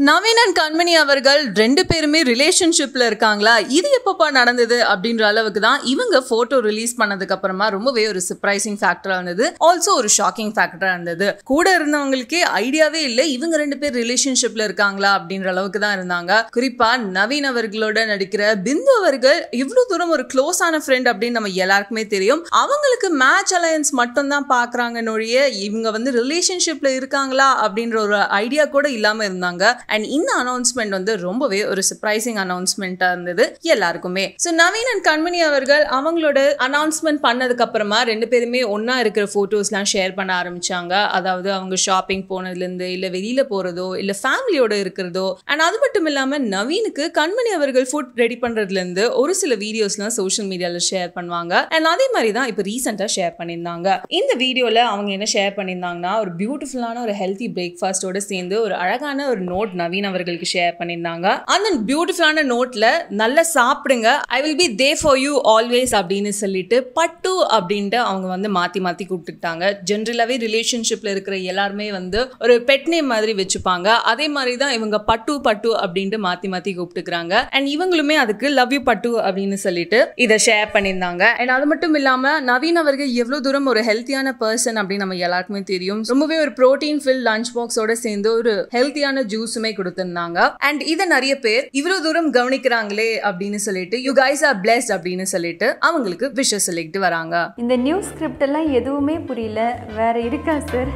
Naveen and கண்மணி அவர்கள் ரெண்டு பேருமே ரிலேஷன்ஷிப்ல இருக்காங்களா இது எப்பப்பா நடந்தது அப்படின்ற அளவுக்கு தான் இவங்க போட்டோ ரிலீஸ் பண்ணதுக்கு அப்புறமா ரொம்பவே ஒரு சர்ப்ரைசிங் ஃபேக்டரா இருந்தது ஆல்சோ ஒரு ஷாக்கிங் ஃபேக்டரா இருந்தது கூட இருந்தவங்களுக்கே ஐடியாவே இல்லை இவங்க ரெண்டு பேர் ரிலேஷன்ஷிப்ல இருக்காங்களா அப்படின்ற அளவுக்கு தான் இருந்தாங்க குறிப்பா நவீன் அவர்களோட நடிக்கிற பிந்து அவர்கள் இவ்வளவு தூரம் ஒரு க்ளோஸ் ஆன ஃப்ரெண்ட் அப்படின்னு நம்ம எல்லாருக்குமே தெரியும் அவங்களுக்கு மேட்ச் அலையன்ஸ் மட்டும் தான் பாக்குறாங்க நொழிய இவங்க வந்து ரிலேஷன்ஷிப்ல இருக்காங்களா அப்படின்ற ஒரு ஐடியா கூட இல்லாம இருந்தாங்க அண்ட் இந்த அனௌன்ஸ்மெண்ட் வந்து ரொம்பவே ஒரு சர்ப்ரைசிங் அனௌன்ஸ்மெண்ட்டா இருந்தது எல்லாருக்குமே ஸோ நவீன் அண்ட் கண்மணி அவர்கள் அவங்களோட அனௌன்ஸ்மெண்ட் பண்ணதுக்கு அப்புறமா ரெண்டு பேருமே ஒண்ணா இருக்கிற போட்டோஸ்லாம் ஷேர் பண்ண ஆரம்பிச்சாங்க அதாவது அவங்க ஷாப்பிங் போனதுலேருந்து இல்லை வெளியில போறதோ இல்லை ஃபேமிலியோட இருக்கிறதோ அண்ட் அது மட்டும் இல்லாம நவீனுக்கு கண்மணி அவர்கள் ஃபுட் ரெடி பண்றதுல இருந்து ஒரு சில வீடியோஸ்லாம் சோஷியல் மீடியால ஷேர் பண்ணுவாங்க அண்ட் அதே மாதிரி தான் இப்போ ரீசெண்டாக ஷேர் பண்ணியிருந்தாங்க இந்த வீடியோல அவங்க என்ன ஷேர் பண்ணியிருந்தாங்கன்னா ஒரு பியூட்டிஃபுல்லான ஒரு ஹெல்த்தி பிரேக்ஃபாஸ்டோட சேர்ந்து ஒரு அழகான ஒரு நோட் நவீன் அவர்களுக்கு ஷேர் பண்ணியிருந்தாங்க அந்த பியூட்டிஃபுல்லான நோட்ல நல்லா சாப்பிடுங்க I will be there for you always அப்படின்னு சொல்லிட்டு பட்டு அப்படின்ட்டு அவங்க வந்து மாத்தி மாத்தி கூப்பிட்டுக்கிட்டாங்க ஜென்ரலாவே ரிலேஷன்ஷிப்ல இருக்கிற எல்லாருமே வந்து ஒரு பெட் நேம் மாதிரி வச்சுப்பாங்க அதே மாதிரி தான் இவங்க பட்டு பட்டு அப்படின்ட்டு மாத்தி மாத்தி கூப்பிட்டுக்கிறாங்க அண்ட் இவங்களுமே அதுக்கு லவ் யூ பட்டு அப்படின்னு சொல்லிட்டு இதை ஷேர் பண்ணியிருந்தாங்க அண்ட் அது மட்டும் இல்லாம நவீன் அவர்கள் எவ்வளவு தூரம் ஒரு ஹெல்த்தியான பர்சன் அப்படின்னு நம்ம எல்லாருக்குமே தெரியும் ரொம்பவே ஒரு ப்ரோட்டீன் ஃபில் லஞ்ச் பாக்ஸோட சேர்ந்து ஒரு ஹெல்த்தியான ஜூஸுமே கொடுத்திருந்தாங்க அண்ட் இதை நிறைய பேர் இவ்வளவு தூரம் கவனிக்கிறாங்களே அப்படின்னு சொல்லிட்டு யூ கைஸ் ஆர் பிளெஸ்ட் அப்படின்னு சொல்லிட்டு அவங்களுக்கு விஷஸ் சொல்லிட்டு வராங்க இந்த நியூஸ் ஸ்கிரிப்ட் எல்லாம் எதுவுமே புரியல வேற இருக்கா சார்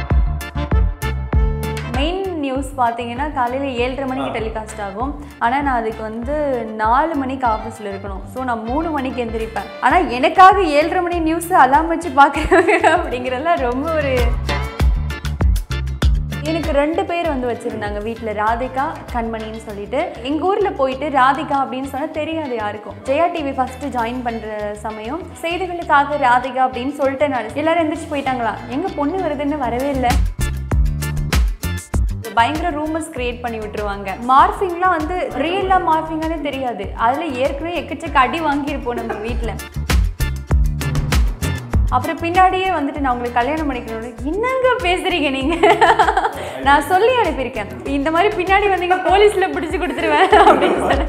மெயின் நியூஸ் பார்த்தீங்கன்னா காலையில் ஏழரை மணிக்கு டெலிகாஸ்ட் ஆகும் ஆனால் நான் அதுக்கு வந்து நாலு மணிக்கு ஆஃபீஸில் இருக்கணும் ஸோ நான் மூணு மணிக்கு எந்திரிப்பேன் ஆனால் எனக்காக ஏழரை மணி நியூஸ் அலாம் வச்சு பார்க்குறாங்க அப்படிங்கிறதெல்லாம் ரொம்ப ஒரு எனக்கு ரெண்டு பேர் வந்து வச்சுருந்தாங்க வீட்டில் ராதிகா கண்மணின்னு சொல்லிட்டு எங்கள் ஊரில் போயிட்டு ராதிகா அப்படின்னு சொன்னால் தெரியாது யாருக்கும் ஜெயா டிவி ஃபஸ்ட்டு ஜாயின் பண்ணுற சமயம் செய்திகளுக்காக ராதிகா அப்படின்னு சொல்லிட்டு நான் எல்லாரும் எந்திரிச்சு போயிட்டாங்களா எங்கள் பொண்ணு வருதுன்னு வரவே இல்லை பயங்கர ரூமர்ஸ் கிரியேட் பண்ணி விட்டுருவாங்க மார்ஃபிங்லாம் வந்து ரியலாக மார்ஃபிங்கானே தெரியாது அதில் ஏற்கனவே எக்கச்சக்க அடி வாங்கியிருப்போம் நம்ம வீட்டில் அப்புறம் பின்னாடியே வந்துட்டு நான் உங்களுக்கு கல்யாணம் பண்ணிக்கணும் என்னங்க பேசுறீங்க நீங்க நான் சொல்லி அனுப்பியிருக்கேன் இந்த மாதிரி பின்னாடி வந்தீங்க போலீஸ்ல பிடிச்சு கொடுத்துருவேன் அப்படின்னு சொன்னேன்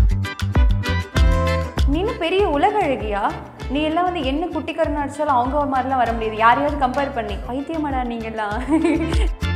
நீனு பெரிய உலக அழகியா நீ எல்லாம் வந்து என்ன குட்டிக்காரன் அடிச்சாலும் அவங்க ஒரு மாதிரிலாம் வர முடியாது யாரையாவது கம்பேர் பண்ணி பைத்தியமாடா நீங்கெல்லாம்